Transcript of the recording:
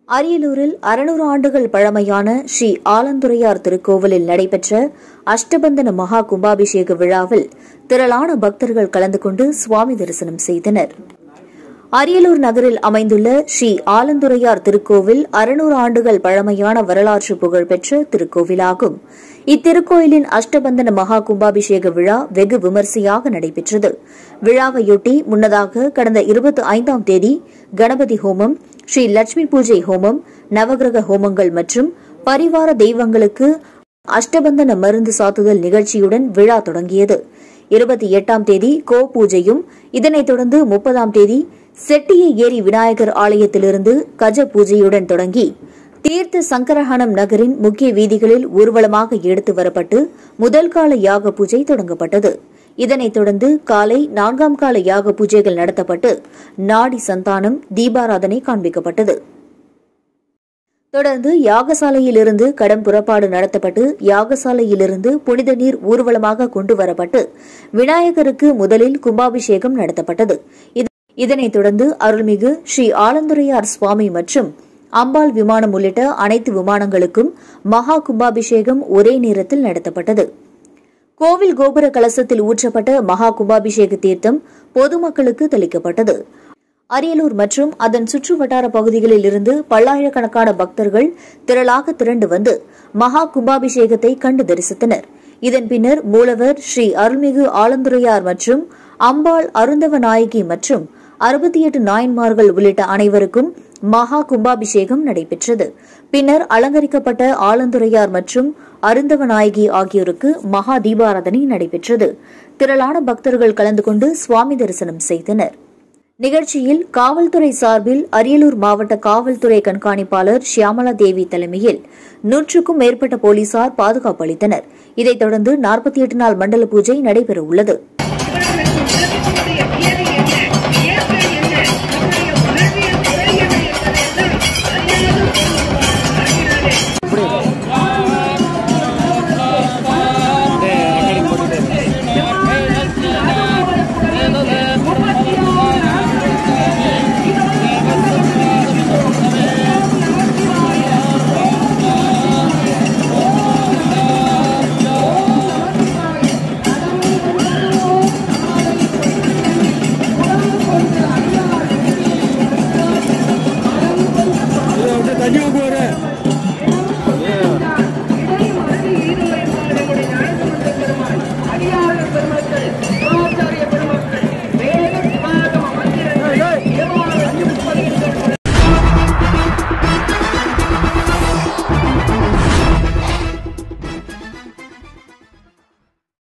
அரியலூரில் அறுநூறு ஆண்டுகள் பழமையான ஸ்ரீ ஆலந்துரையார் திருக்கோவிலில் நடைபெற்ற அஷ்டபந்தன மகா கும்பாபிஷேக விழாவில் திரளான பக்தர்கள் கலந்து கொண்டு சுவாமி தரிசனம் செய்தனர் அரியலூர் நகரில் அமைந்துள்ள ஸ்ரீ ஆலந்துரையார் திருக்கோவில் அறுநூறு ஆண்டுகள் பழமையான வரலாற்று புகழ்பெற்ற திருக்கோவிலாகும் இத்திருக்கோயிலின் அஷ்டபந்தன மகா கும்பாபிஷேக விழா வெகு விமரிசையாக நடைபெற்றது விழாவையொட்டி முன்னதாக கடந்த இருபத்தி ஐந்தாம் தேதி கணபதி ஹோமம் ஸ்ரீ லட்சுமி பூஜை ஹோமம் நவகிரக ஹோமங்கள் மற்றும் பரிவார தெய்வங்களுக்கு அஷ்டபந்தன மருந்து சாத்துதல் நிகழ்ச்சியுடன் விழா தொடங்கியது இருபத்தி எட்டாம் தேதி கோ பூஜையும் இதனைத் தொடர்ந்து முப்பதாம் தேதி செட்டிய ஏரி விநாயகர் ஆலயத்திலிருந்து கஜ பூஜையுடன் தொடங்கி தீர்த்த சங்கரஹானம் நகரின் முக்கிய வீதிகளில் ஊர்வலமாக எடுத்து வரப்பட்டு முதல் கால யாக பூஜை தொடங்கப்பட்டது இதனைத் தொடர்ந்து காலை நான்காம் கால யாக பூஜைகள் நடத்தப்பட்டு நாடி சந்தானம் தீபாராதனை காண்பிக்கப்பட்டது தொடர்ந்து யாகசாலையிலிருந்து கடம் புறப்பாடு நடத்தப்பட்டு யாகசாலையிலிருந்து புனித நீர் ஊர்வலமாக கொண்டு வரப்பட்டு விநாயகருக்கு முதலில் கும்பாபிஷேகம் நடத்தப்பட்டது இதனைத் தொடர்ந்து அருள்மிகு ஸ்ரீ ஆலந்துரையார் சுவாமி மற்றும் அம்பாள் விமானம் உள்ளிட்ட அனைத்து விமானங்களுக்கும் மகா கும்பாபிஷேகம் ஒரே நேரத்தில் நடத்தப்பட்டது கோவில் கோபுர கலசத்தில் ஊற்றப்பட்ட மகா கும்பாபிஷேக தீர்த்தம் பொதுமக்களுக்கு தெளிக்கப்பட்டது அரியலூர் மற்றும் அதன் சுற்று வட்டார பகுதிகளில் இருந்து பல்லாயிரக்கணக்கான பக்தர்கள் திரளாக திரண்டு வந்து மகா கும்பாபிஷேகத்தை கண்டு தரிசித்தனர் இதன் பின்னர் மூலவர் ஸ்ரீ அருள்மிகு ஆலந்துரையார் மற்றும் அம்பாள் அருந்தவ நாயகி மற்றும் அறுபத்தி எட்டு நாயன்மார்கள் உள்ளிட்ட அனைவருக்கும் மகா கும்பாபிஷேகம் நடைபெற்றது பின்னர் அலங்கரிக்கப்பட்ட ஆலந்துரையார் மற்றும் அருந்தவ நாயகி ஆகியோருக்கு மகா தீபாராதனை நடைபெற்றது திரளான பக்தர்கள் கலந்து கொண்டு சுவாமி தரிசனம் செய்தனர் நிகழ்ச்சியில் காவல்துறை சார்பில் அரியலூர் மாவட்ட காவல்துறை கண்காணிப்பாளர் ஷியாமலா தேவி தலைமையில் நூற்றுக்கும் மேற்பட்ட போலீசார் பாதுகாப்பு அளித்தனர் இதைத் தொடர்ந்து நாற்பத்தி எட்டு நாள் மண்டல பூஜை நடைபெறவுள்ளது